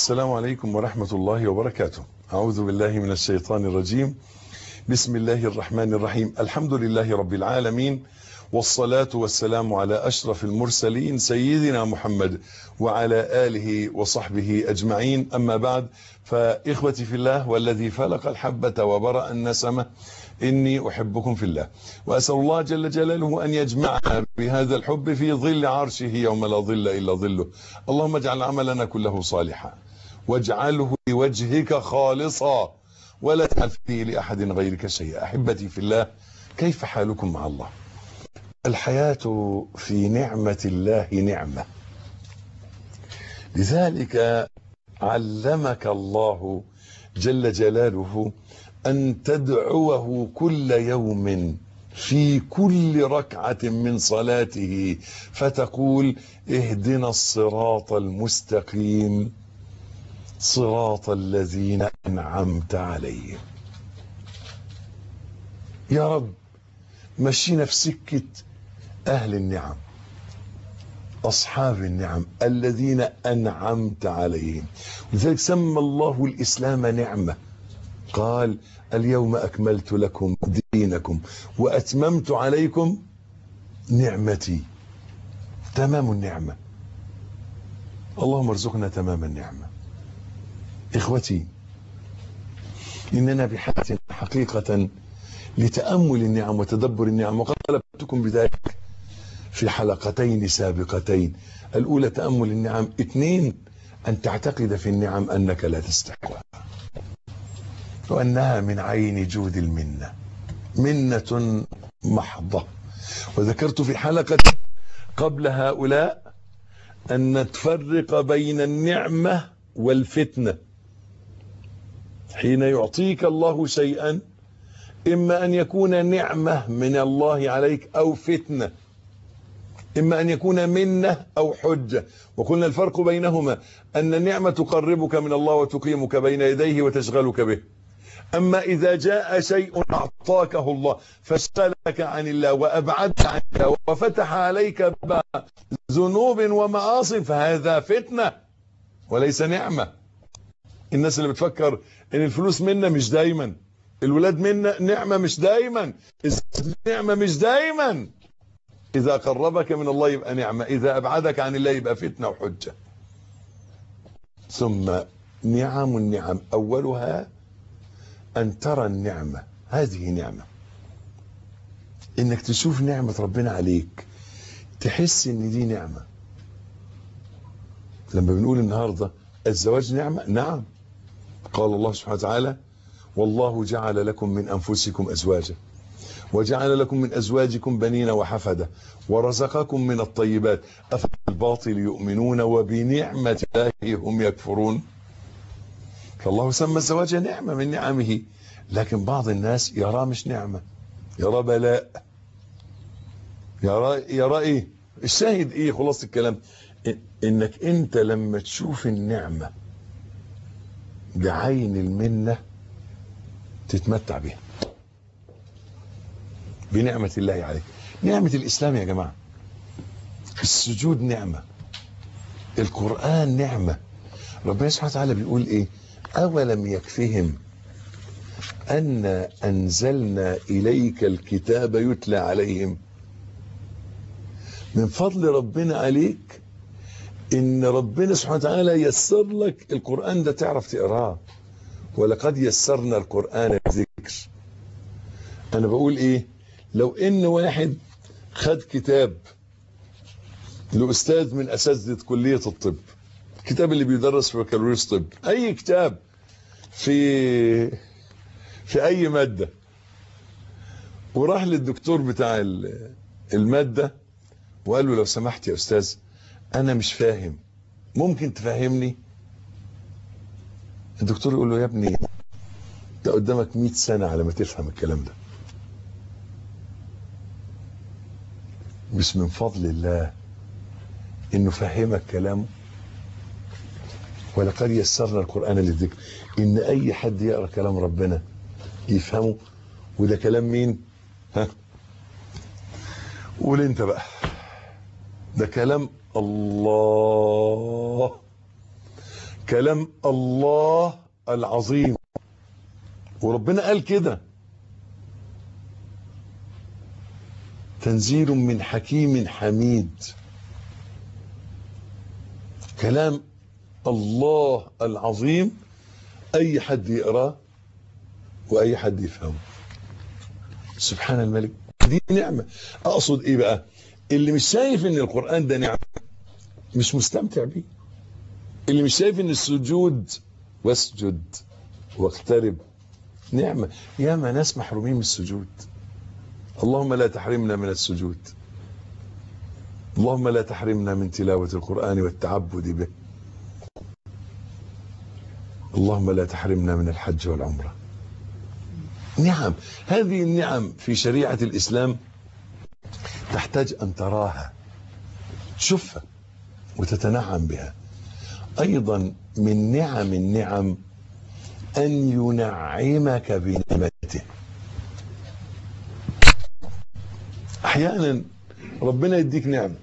السلام عليكم ورحمة الله وبركاته أعوذ بالله من الشيطان الرجيم بسم الله الرحمن الرحيم الحمد لله رب العالمين والصلاة والسلام على أشرف المرسلين سيدنا محمد وعلى آله وصحبه أجمعين أما بعد فإخوتي في الله والذي فلق الحبة وبرأ النسمة إني أحبكم في الله وأسأل الله جل جلاله أن يجمعنا بهذا الحب في ظل عرشه يوم لا ظل إلا ظله اللهم اجعل عملنا كله صالحا واجعله لوجهك خالصا ولا تجعل فيه لأحد غيرك شيئا أحبتي في الله كيف حالكم مع الله الحياة في نعمة الله نعمة لذلك علمك الله جل جلاله أن تدعوه كل يوم في كل ركعة من صلاته فتقول اهدنا الصراط المستقيم صراط الذين أنعمت عليهم يا رب مشينا في سكة أهل النعم أصحاب النعم الذين أنعمت عليهم لذلك سمى الله الإسلام نعمة قال اليوم أكملت لكم دينكم وأتممت عليكم نعمتي تمام النعمة اللهم ارزقنا تمام النعمة إخوتي إننا بحاجة حقيقة لتأمل النعم وتدبر النعم وقد طلبتكم بذلك في حلقتين سابقتين الأولى تأمل النعم اثنين أن تعتقد في النعم أنك لا تستحقها وأنها من عين جود المنة منة محضة وذكرت في حلقة قبل هؤلاء أن نتفرق بين النعمة والفتنة حين يعطيك الله شيئا إما أن يكون نعمة من الله عليك أو فتنة إما أن يكون منة أو حجة وقلنا الفرق بينهما أن النعمة تقربك من الله وتقيمك بين يديه وتشغلك به أما إذا جاء شيء أعطاكه الله فاشغلك عن الله وأبعدك عن الله وفتح عليك ذنوب ومعاصي فهذا فتنة وليس نعمة الناس اللي بتفكر ان الفلوس منا مش دايما الولاد منا نعمة مش دايما نعمة مش دايما إذا قربك من الله يبقى نعمة إذا أبعدك عن الله يبقى فتنة وحجة ثم نعم النعم أولها أن ترى النعمة هذه نعمة إنك تشوف نعمة ربنا عليك تحس إن دي نعمة لما بنقول النهاردة الزواج نعمة نعم قال الله سبحانه وتعالى والله جعل لكم من أنفسكم أزواجا وجعل لكم من أزواجكم بنين وحفدة ورزقكم من الطيبات أفالباطل يؤمنون وبنعمة الله هم يكفرون فالله سمى الزواج نعمة من نعمه لكن بعض الناس يرى مش نعمة يرى بلاء يرى, يرى ايه الشاهد ايه خلاص الكلام انك انت لما تشوف النعمة بعين المنة تتمتع بها بنعمة الله عليك نعمة الإسلام يا جماعة السجود نعمة القرآن نعمة ربنا سبحانه وتعالى بيقول إيه أولم يكفهم أن أنزلنا إليك الكتاب يتلى عليهم من فضل ربنا عليك إن ربنا سبحانه وتعالى يسر لك القرآن ده تعرف تقراه ولقد يسرنا القرآن للذكر أنا بقول إيه لو إن واحد خد كتاب لأستاذ من أساتذة كلية الطب الكتاب اللي بيدرس في بكالوريوس طب أي كتاب في في أي مادة وراح للدكتور بتاع المادة وقال له لو سمحت يا أستاذ أنا مش فاهم ممكن تفهمني الدكتور يقول له يا ابني ده قدامك 100 سنة على ما تفهم الكلام ده مش من فضل الله انه فهمك كلامه ولقد يسرنا القرآن للذكر ان اي حد يقرأ كلام ربنا يفهمه وده كلام مين ها قول انت بقى ده كلام الله كلام الله العظيم وربنا قال كده تنزيل من حكيم حميد كلام الله العظيم اي حد يقراه واي حد يفهمه سبحان الملك دي نعمة اقصد ايه بقى اللي مش شايف ان القرآن ده نعمة مش مستمتع بيه اللي مش شايف ان السجود واسجد واقترب نعمة ياما ناس محرومين من السجود اللهم لا تحرمنا من السجود اللهم لا تحرمنا من تلاوة القرآن والتعبد به اللهم لا تحرمنا من الحج والعمرة نعم هذه النعم في شريعة الإسلام تحتاج أن تراها تشوفها وتتنعم بها أيضا من نعم النعم أن ينعمك بنعمته أحيانا ربنا يديك نعمة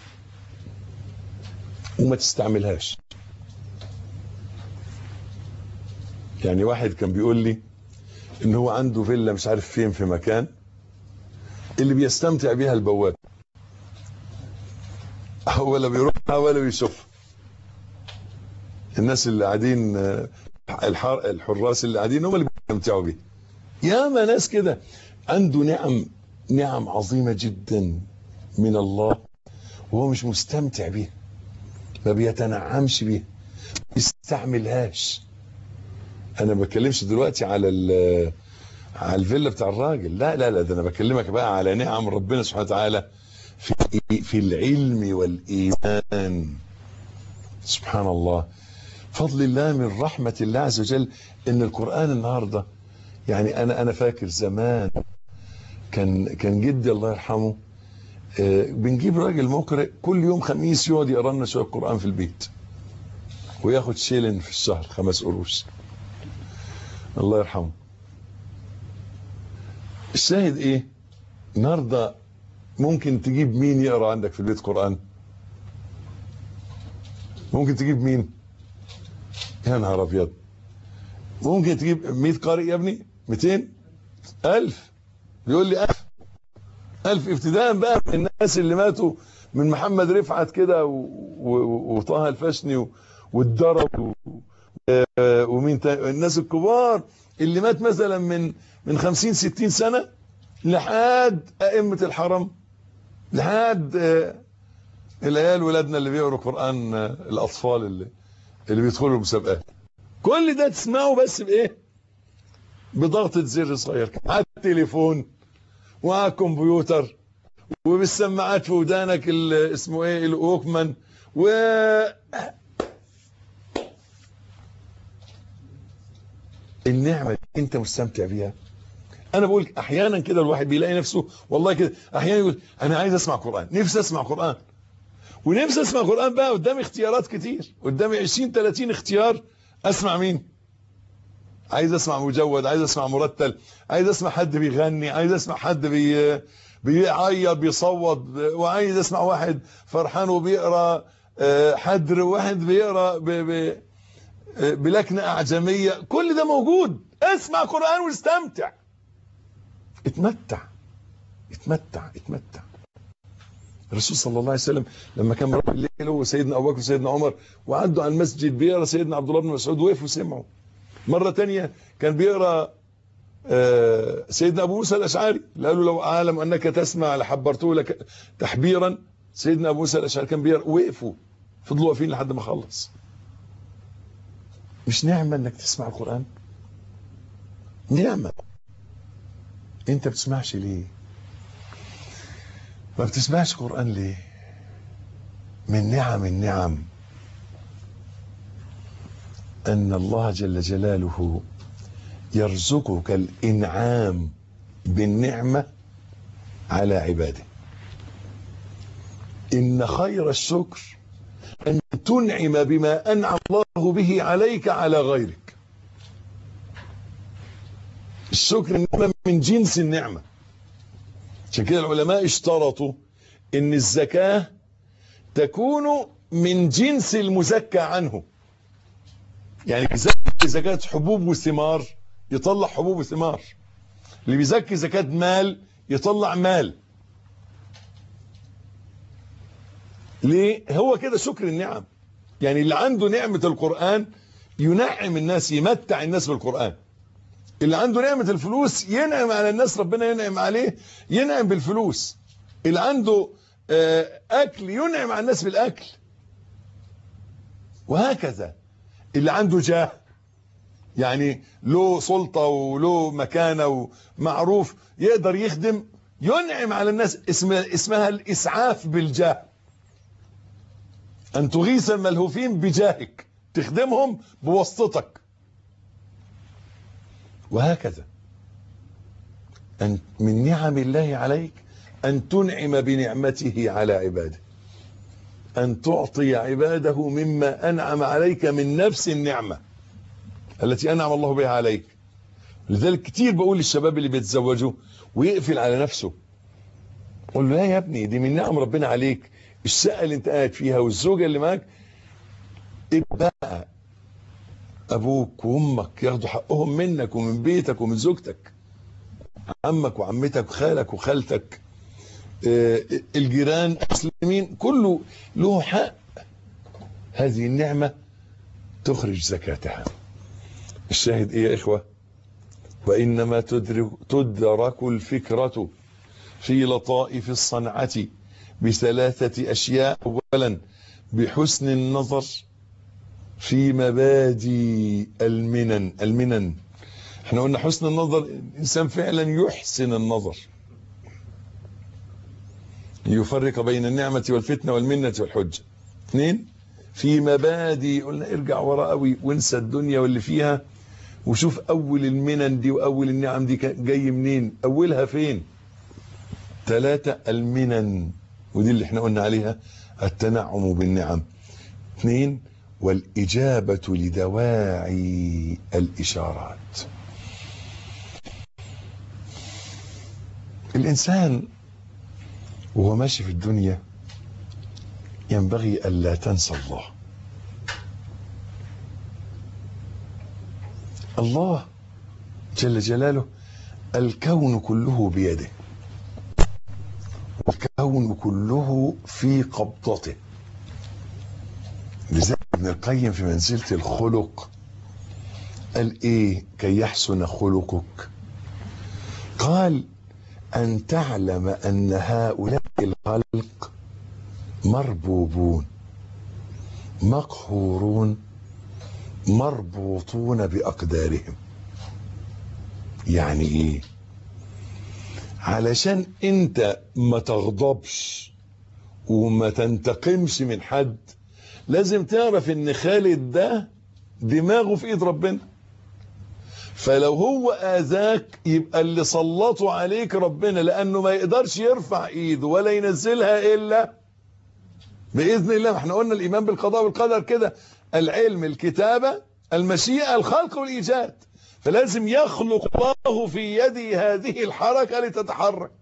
وما تستعملهاش يعني واحد كان بيقول لي ان هو عنده فيلا مش عارف فين في مكان اللي بيستمتع بيها البواب ولا بيروحها ولا بيشوفها الناس اللي قاعدين الحر الحراس اللي قاعدين هم اللي بيستمتعوا بيها ياما ناس كده عنده نعم نعم عظيمة جدا من الله وهو مش مستمتع بيها ما بيتنعمش بيها ما بيستعملهاش انا ما بتكلمش دلوقتي على على الفيلا بتاع الراجل لا لا لا ده انا بكلمك بقى على نعم ربنا سبحانه وتعالى في في العلم والايمان سبحان الله فضل الله من رحمة الله عز وجل ان القرآن النهاردة يعني انا انا فاكر زمان كان كان جدي الله يرحمه آه بنجيب راجل مقرئ كل يوم خميس يقعد يقرا لنا شويه قران في البيت وياخد شيلن في الشهر خمس قروش الله يرحمه الشاهد ايه النهارده ممكن تجيب مين يقرا عندك في البيت قران ممكن تجيب مين يا نهار ابيض ممكن تجيب 100 قارئ يا ابني 200 1000 بيقول لي 1000 1000 ابتداء بقى من الناس اللي ماتوا من محمد رفعت كده وطه الفشني والدرب ومين تاني الناس الكبار اللي مات مثلا من من 50 60 سنه لحد ائمه الحرم لحد العيال ولادنا اللي بيقروا قران الاطفال اللي اللي بيدخلوا المسابقات كل ده تسمعه بس بايه بضغطه زر صغير على التليفون وعلى الكمبيوتر وبالسماعات في ودانك اسمه ايه الاوكمان و النعمه انت مستمتع بيها انا بقول احيانا كده الواحد بيلاقي نفسه والله كده احيانا يقول انا عايز اسمع قران نفسي اسمع قران ونفسي اسمع قران بقى قدامي اختيارات كتير قدامي 20 30 اختيار اسمع مين عايز اسمع مجود عايز اسمع مرتل عايز اسمع حد بيغني عايز اسمع حد بي بيعيط بيصوت وعايز اسمع واحد فرحان وبيقرا حدر وواحد بيقرا ب... ب... بلكنه اعجميه كل ده موجود اسمع قران واستمتع اتمتع اتمتع اتمتع الرسول صلى الله عليه وسلم لما كان مر الليل هو سيدنا ابو بكر وسيدنا عمر وعدوا على المسجد بيقرا سيدنا عبد الله بن مسعود وقفوا وسمعوا مره ثانيه كان بيقرا سيدنا ابو موسى الاشعري قالوا لو اعلم انك تسمع لحبرته لك تحبيرا سيدنا ابو موسى الاشعري كان بيقرا وقفوا فضلوا واقفين لحد ما خلص مش نعمه انك تسمع القران نعمه انت بتسمعش ليه ما بتسمعش قرآن ليه من نعم النعم أن الله جل جلاله يرزقك الإنعام بالنعمة على عباده إن خير الشكر أن تنعم بما أنعم الله به عليك على غيرك الشكر النعمة من جنس النعمة عشان كده العلماء اشترطوا ان الزكاة تكون من جنس المزكى عنه يعني بيزكي زكاة حبوب وثمار يطلع حبوب وثمار اللي بيزكي زكاة مال يطلع مال ليه هو كده شكر النعم يعني اللي عنده نعمة القرآن ينعم الناس يمتع الناس بالقرآن اللي عنده نعمة الفلوس ينعم على الناس ربنا ينعم عليه ينعم بالفلوس اللي عنده آه، أكل ينعم على الناس بالأكل وهكذا اللي عنده جاه يعني له سلطة وله مكانة ومعروف يقدر يخدم ينعم على الناس اسمها, اسمها الإسعاف بالجاه أن تغيث الملهوفين بجاهك تخدمهم بواسطتك وهكذا أن من نعم الله عليك أن تنعم بنعمته على عباده أن تعطي عباده مما أنعم عليك من نفس النعمة التي أنعم الله بها عليك لذلك كتير بقول للشباب اللي بيتزوجوا ويقفل على نفسه قول له لا يا ابني دي من نعم ربنا عليك الشقة اللي انت قاعد فيها والزوجة اللي معاك بقى ابوك وامك ياخدوا حقهم منك ومن بيتك ومن زوجتك عمك وعمتك وخالك وخالتك آه، الجيران المسلمين كله له حق هذه النعمة تخرج زكاتها الشاهد ايه يا اخوة وانما تدرك, تدرك الفكرة في لطائف الصنعة بثلاثة اشياء اولا بحسن النظر في مبادئ المنن المنن احنا قلنا حسن النظر الانسان فعلا يحسن النظر يفرق بين النعمة والفتنة والمنة والحجة اثنين في مبادئ قلنا ارجع وراء قوي وانسى الدنيا واللي فيها وشوف اول المنن دي واول النعم دي كان جاي منين اولها فين ثلاثة المنن ودي اللي احنا قلنا عليها التنعم بالنعم اثنين والإجابة لدواعي الإشارات الإنسان وهو ماشي في الدنيا ينبغي ألا تنسى الله الله جل جلاله الكون كله بيده والكون كله في قبضته لذلك ابن القيم في منزلة الخلق قال ايه كي يحسن خلقك قال ان تعلم ان هؤلاء الخلق مربوبون مقهورون مربوطون باقدارهم يعني ايه علشان انت ما تغضبش وما تنتقمش من حد لازم تعرف ان خالد ده دماغه في ايد ربنا فلو هو اذاك يبقى اللي سلطوا عليك ربنا لانه ما يقدرش يرفع ايده ولا ينزلها الا باذن الله ما احنا قلنا الايمان بالقضاء والقدر كده العلم الكتابه المشيئه الخلق والايجاد فلازم يخلق الله في يدي هذه الحركه لتتحرك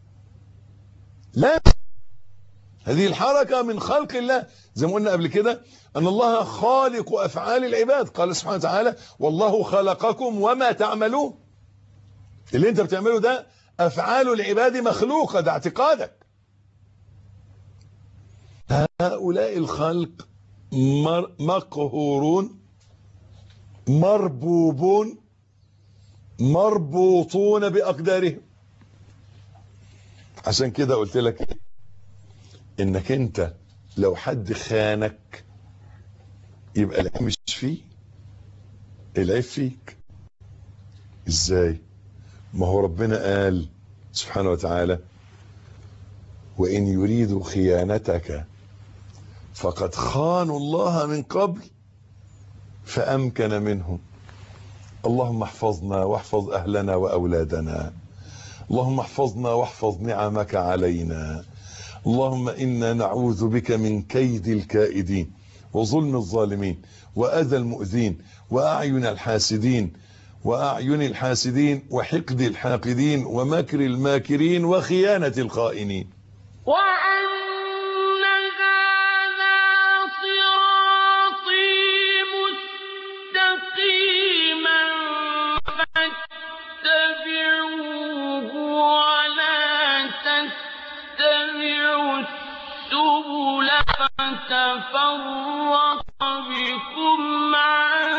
لا هذه الحركة من خلق الله زي ما قلنا قبل كده أن الله خالق أفعال العباد قال سبحانه وتعالى والله خلقكم وما تعملون اللي انت بتعمله ده أفعال العباد مخلوقة ده اعتقادك هؤلاء الخلق مر مقهورون مربوبون مربوطون بأقدارهم عشان كده قلت لك انك انت لو حد خانك يبقى العيب مش فيه العيب فيك ازاي ما هو ربنا قال سبحانه وتعالى وان يريدوا خيانتك فقد خانوا الله من قبل فامكن منهم اللهم احفظنا واحفظ اهلنا واولادنا اللهم احفظنا واحفظ نعمك علينا اللهم إنا نعوذ بك من كيد الكائدين وظلم الظالمين وأذى المؤذين وأعين الحاسدين وأعين الحاسدين وحقد الحاقدين ومكر الماكرين وخيانة الخائنين وأن هذا صراطي فتفرق بكم عن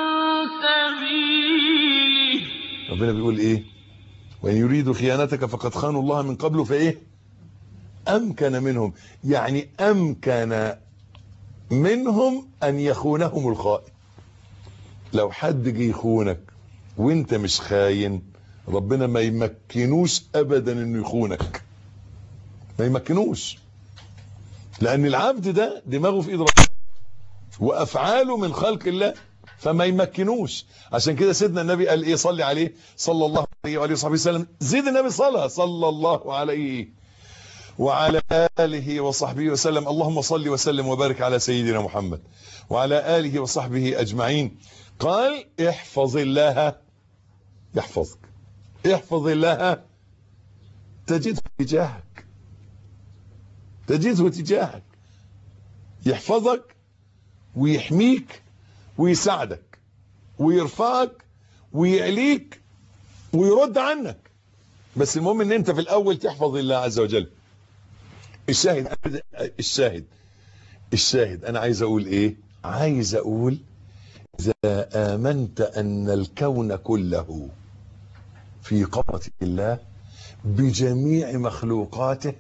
سبيله ربنا بيقول ايه وان يريدوا خيانتك فقد خانوا الله من قبل فايه امكن منهم يعني امكن منهم ان يخونهم الخائن لو حد جه يخونك وانت مش خاين ربنا ما يمكنوش ابدا انه يخونك ما يمكنوش لان العبد ده دماغه في ايد ربنا وافعاله من خلق الله فما يمكنوش عشان كده سيدنا النبي قال ايه صلي عليه صلى الله عليه وآله وصحبه وسلم زيد النبي صلاه صلى الله عليه وعلى آله وصحبه وسلم اللهم صل وسلم وبارك على سيدنا محمد وعلى آله وصحبه أجمعين قال احفظ الله يحفظك احفظ الله تجده تجاهك تجده تجاهك يحفظك ويحميك ويساعدك ويرفعك ويعليك ويرد عنك بس المهم ان انت في الاول تحفظ الله عز وجل الشاهد الشاهد الشاهد انا عايز اقول ايه عايز اقول اذا امنت ان الكون كله في قبضة الله بجميع مخلوقاته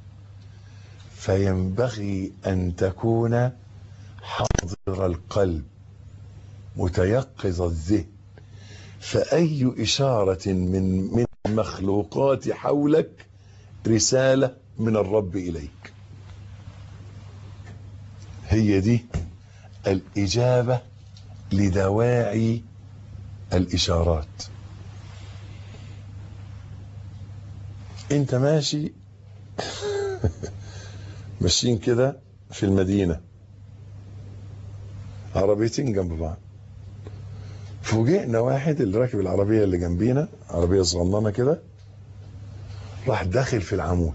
فينبغي ان تكون حاضر القلب متيقظ الذهن فاي اشارة من من المخلوقات حولك رسالة من الرب إليك هي دي الإجابة لدواعي الإشارات انت ماشي ماشيين كده في المدينة عربيتين جنب بعض فوجئنا واحد اللي راكب العربية اللي جنبينا عربية صغننة كده راح داخل في العمود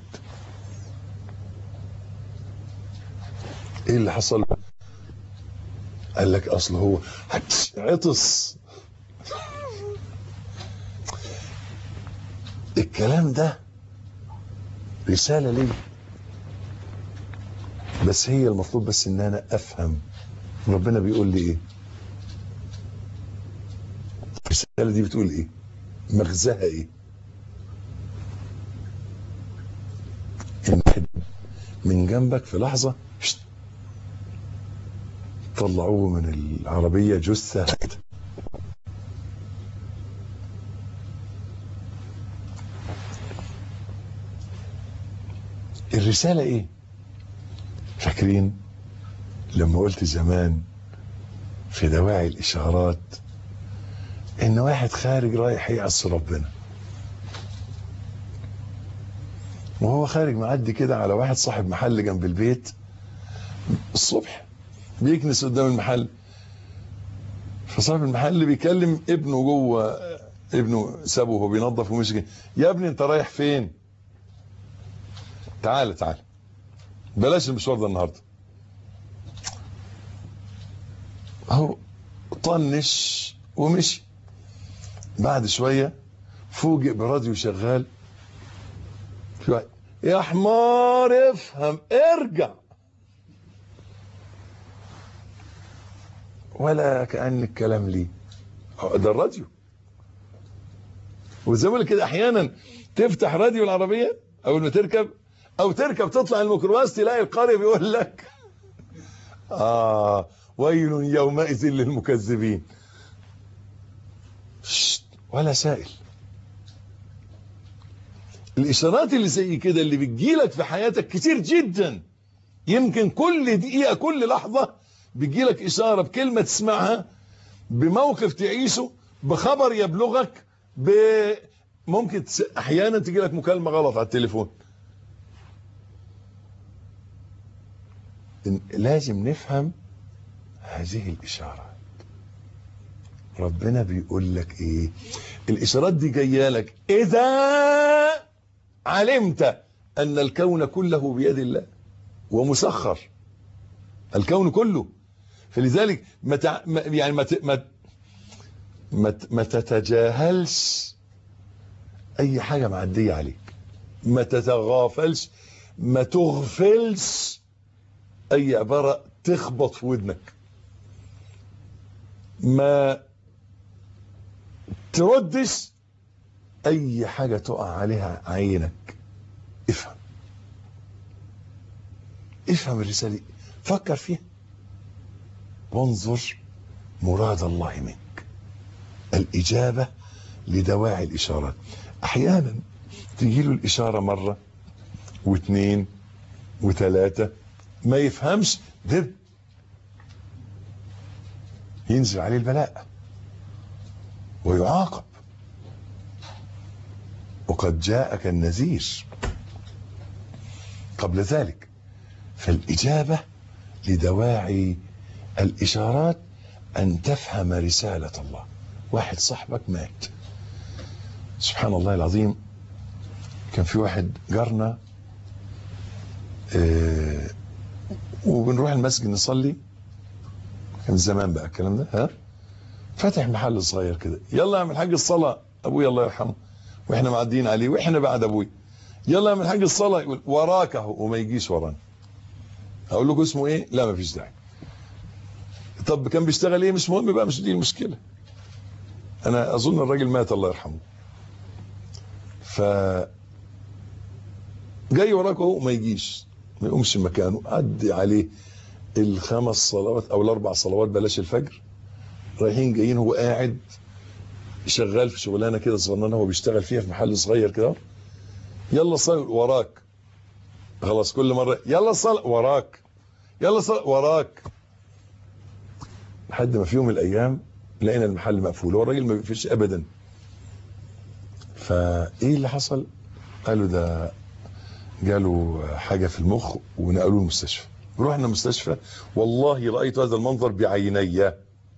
ايه اللي حصل قال لك اصل هو عطس الكلام ده رسالة ليه بس هي المفروض بس ان انا افهم ربنا بيقول لي ايه الرسالة دي بتقول ايه مغزاها ايه ان من جنبك في لحظة شت طلعوه من العربية جثة هكذا الرسالة ايه فاكرين لما قلت زمان في دواعي الاشارات ان واحد خارج رايح يعصي ربنا وهو خارج معدي كده على واحد صاحب محل جنب البيت الصبح بيكنس قدام المحل فصاحب المحل بيكلم ابنه جوه ابنه سابه وهو بينظف ومشي كده يا ابني انت رايح فين تعال تعال بلاش المشوار ده النهارده اهو طنش ومشي بعد شويه فوجئ براديو شغال في واحد يا حمار افهم ارجع ولا كأن الكلام ليه ده الراديو وزي ما كده احيانا تفتح راديو العربية اول ما تركب او تركب تطلع الميكروباص تلاقي القارئ بيقول لك اه ويل يومئذ للمكذبين ولا سائل الاشارات اللي زي كده اللي بتجيلك في حياتك كتير جدا يمكن كل دقيقة كل لحظة بتجيلك اشارة بكلمة تسمعها بموقف تعيشه بخبر يبلغك ب... ممكن تس... احيانا تجيلك مكالمة غلط على التليفون لازم نفهم هذه الاشارات ربنا بيقول لك ايه الاشارات دي جايه لك اذا علمت ان الكون كله بيد الله ومسخر الكون كله فلذلك ما تع... يعني ما ت... ما ما, ما تتجاهلش اي حاجه معديه عليك ما تتغافلش ما تغفلش اي عبارة تخبط في ودنك ما تردش اي حاجة تقع عليها عينك افهم افهم الرسالة دي فكر فيها وانظر مراد الله منك الإجابة لدواعي الإشارات أحيانا تجي له الإشارة مرة واثنين وثلاثة ما يفهمش دب ينزل عليه البلاء ويعاقب وقد جاءك النذير قبل ذلك فالإجابة لدواعي الإشارات أن تفهم رسالة الله واحد صاحبك مات سبحان الله العظيم كان في واحد جارنا آه وبنروح المسجد نصلي كان زمان بقى الكلام ده ها فاتح محل صغير كده يلا اعمل حاج الصلاة ابويا الله يرحمه واحنا معديين عليه واحنا بعد ابوي يلا اعمل حاج الصلاة يقول وراك اهو وما يجيش ورانا اقول لكم اسمه ايه لا ما فيش داعي طب كان بيشتغل ايه مش مهم بقى مش دي المشكلة انا اظن الراجل مات الله يرحمه ف جاي وراك اهو ما يجيش ما يقومش مكانه عدي عليه الخمس صلوات او الاربع صلوات بلاش الفجر رايحين جايين هو قاعد شغال في شغلانه كده صغننه هو بيشتغل فيها في محل صغير كده يلا صلي وراك خلاص كل مره يلا صلي وراك يلا صلي وراك لحد ما في يوم من الايام لقينا المحل مقفول هو الراجل ما بيقفلش ابدا فايه اللي حصل قالوا ده جاله حاجه في المخ ونقلوه المستشفى رحنا المستشفى والله رايت هذا المنظر بعيني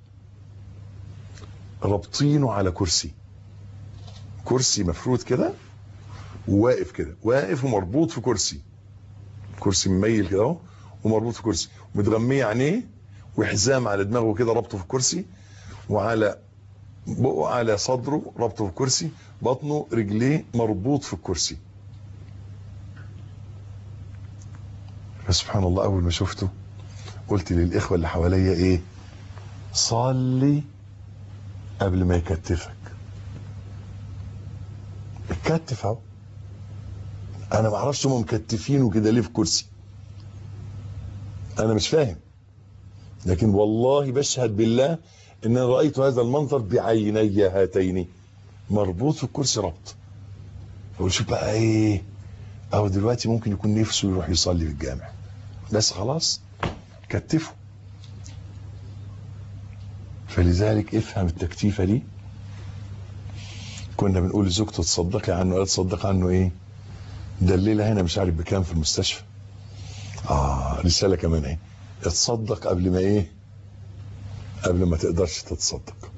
رابطينه على كرسي كرسي مفروض كده وواقف كده واقف ومربوط في كرسي كرسي مميل كده اهو ومربوط في كرسي متغميه عينيه وحزام على دماغه كده ربطه في الكرسي وعلى بقه على صدره ربطه في الكرسي بطنه رجليه مربوط في الكرسي فسبحان الله اول ما شفته قلت للاخوه اللي حواليا ايه صلي قبل ما يكتفك اتكتف اهو انا ما اعرفش هم مكتفينه كده ليه في كرسي انا مش فاهم لكن والله بشهد بالله ان انا رايت هذا المنظر بعيني هاتين مربوط في الكرسي ربط بقول شوف بقى ايه اهو دلوقتي ممكن يكون نفسه يروح يصلي في الجامع بس خلاص كتفه فلذلك افهم التكتيفه دي كنا بنقول لزوجته تصدقي عنه قالت تصدق عنه ايه ده الليله هنا مش عارف بكام في المستشفى اه رساله كمان ايه اتصدق قبل ما ايه قبل ما تقدرش تتصدق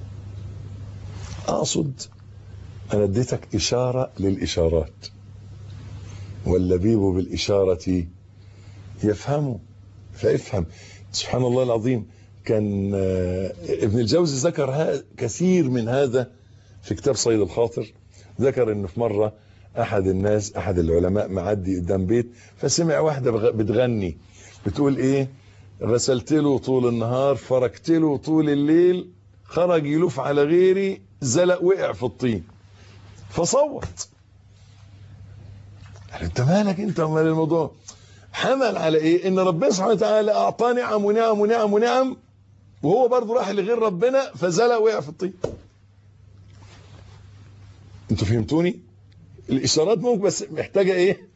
اقصد انا اديتك اشاره للاشارات واللبيب بالاشاره يفهمه فافهم سبحان الله العظيم كان ابن الجوزي ذكر كثير من هذا في كتاب صيد الخاطر ذكر انه في مره احد الناس احد العلماء معدي قدام بيت فسمع واحده بتغني بتقول ايه غسلت له طول النهار فركت له طول الليل خرج يلوف على غيري زلق وقع في الطين فصوت قال انت مالك انت ومال الموضوع حمل على ايه ان ربنا سبحانه وتعالى اعطاه نعم ونعم ونعم ونعم وهو برضه راح لغير ربنا فزلق وقع في الطين انتوا فهمتوني الاشارات ممكن بس محتاجه ايه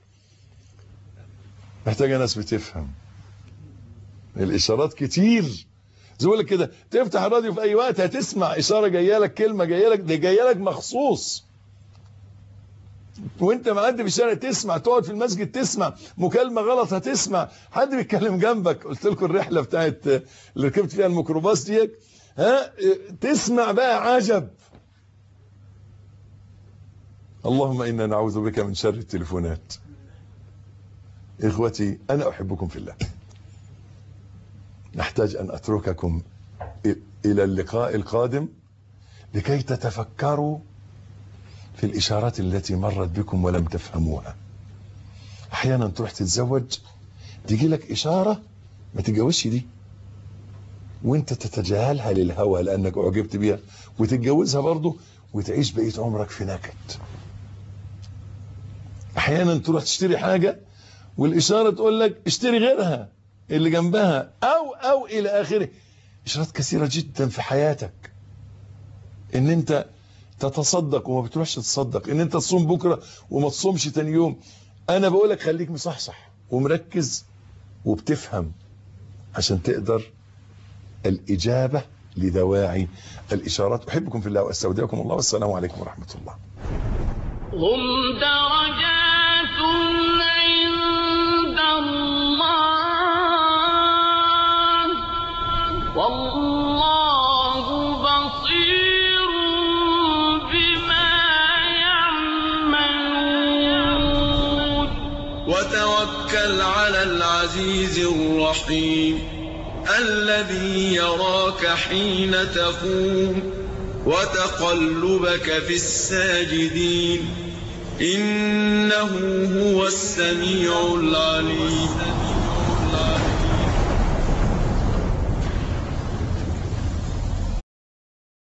محتاجه ناس بتفهم الاشارات كتير زي لك كده تفتح الراديو في اي وقت هتسمع اشاره جايه لك كلمه جايه لك دي جايه لك مخصوص وانت معدي في الشارع تسمع تقعد في المسجد تسمع مكالمه غلط هتسمع حد بيتكلم جنبك قلت لكم الرحله بتاعت اللي ركبت فيها الميكروباص ديت ها تسمع بقى عجب اللهم انا نعوذ بك من شر التليفونات اخوتي انا احبكم في الله نحتاج ان اترككم الى اللقاء القادم لكي تتفكروا في الاشارات التي مرت بكم ولم تفهموها احيانا تروح تتزوج تيجي لك اشاره ما تتجوزش دي وانت تتجاهلها للهوى لانك اعجبت بيها وتتجوزها برضه وتعيش بقيه عمرك في نكد احيانا تروح تشتري حاجه والاشاره تقول لك اشتري غيرها اللي جنبها او او الى اخره اشارات كثيره جدا في حياتك ان انت تتصدق وما بتروحش تتصدق ان انت تصوم بكره وما تصومش تاني يوم انا بقول لك خليك مصحصح ومركز وبتفهم عشان تقدر الاجابه لدواعي الاشارات احبكم في الله واستودعكم الله والسلام عليكم ورحمه الله هم درجات عند الله والله بصير بما يعملون وتوكل على العزيز الرحيم الذي يراك حين تقوم وتقلبك في الساجدين إنه هو السميع العليم